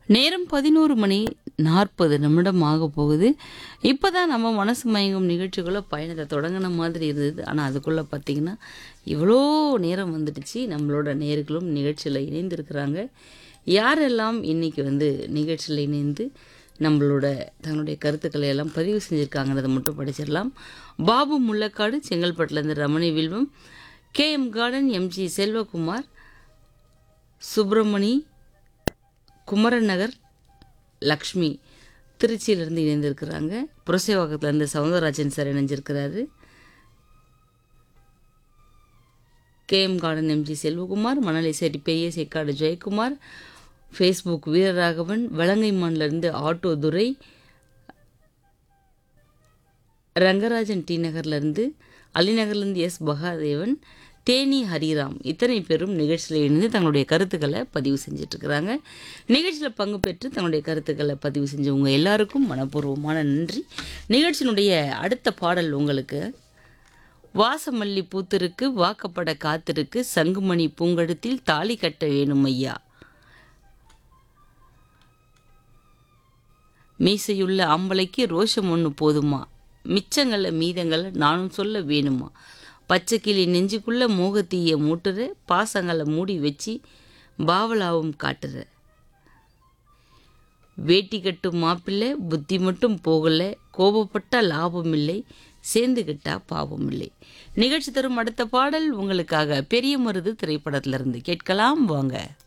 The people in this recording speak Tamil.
நேரம் பதினோரு மணி நாற்பது நிமிடம் ஆக போகுது இப்போ தான் நம்ம மனசு மயங்கும் நிகழ்ச்சிக்குள்ளே பயணத்தை தொடங்கின மாதிரி இருந்தது ஆனால் அதுக்குள்ளே பார்த்தீங்கன்னா இவ்வளோ நேரம் வந்துடுச்சு நம்மளோட நேர்களும் நிகழ்ச்சியில் இணைந்திருக்கிறாங்க யாரெல்லாம் இன்னைக்கு வந்து நிகழ்ச்சியில் இணைந்து நம்மளோட தன்னுடைய கருத்துக்களை எல்லாம் பதிவு செஞ்சுருக்காங்கிறத மட்டும் படிச்சிடலாம் பாபு முள்ளக்காடு செங்கல்பட்டுலேருந்து Ramani Vilvam K M garden MG Selvakumar Subramani Kumaran Nagar Lakshmi திருச்சியிலேருந்து இணைந்திருக்கிறாங்க புரசைவாக்கத்துலேருந்து சவுந்தரராஜன் சார் இணைஞ்சிருக்கிறாரு கேஎம் கார்டன் எம்ஜி செல்வகுமார் மணலை செட்டி பெரிய சேக்காடு ஜெயக்குமார் ஃபேஸ்புக் வீரராகவன் வலங்கைமான்லேருந்து ஆட்டோ துரை ரங்கராஜன் டி நகர்லேருந்து அலிநகர்லேருந்து எஸ் பகாதேவன் தேனி ஹரிராம் இத்தனை பேரும் நிகழ்ச்சியில் இணைந்து தங்களுடைய கருத்துக்களை பதிவு செஞ்சிட்ருக்கிறாங்க நிகழ்ச்சியில் பங்கு பெற்று தங்களுடைய கருத்துக்களை பதிவு செஞ்சவங்க எல்லாருக்கும் மனப்பூர்வமான நன்றி நிகழ்ச்சியினுடைய அடுத்த பாடல் உங்களுக்கு வாசமல்லி பூத்திருக்கு வாக்கப்பட காத்திருக்கு சங்குமணி பூங்கழுத்தில் தாலி கட்ட வேணும் ஐயா மீசையுள்ள ஆம்பளைக்கு ரோஷம் ஒன்று போதுமா மிச்சங்களை மீதங்களை நானும் சொல்ல வேணுமா பச்சை கிளி நெஞ்சுக்குள்ள மோகத்தீய மூட்டுற பாசங்களை மூடி வச்சு பாவலாவும் காட்டுற வேட்டி கட்டும் மாப்பிள்ளை புத்தி மட்டும் போகல கோபப்பட்டா லாபம் இல்லை சேர்ந்துகிட்டா பாவம் இல்லை நிகழ்ச்சி தரும் அடுத்த பாடல் உங்களுக்காக பெரிய மருது திரைப்படத்திலிருந்து கேட்கலாம் வாங்க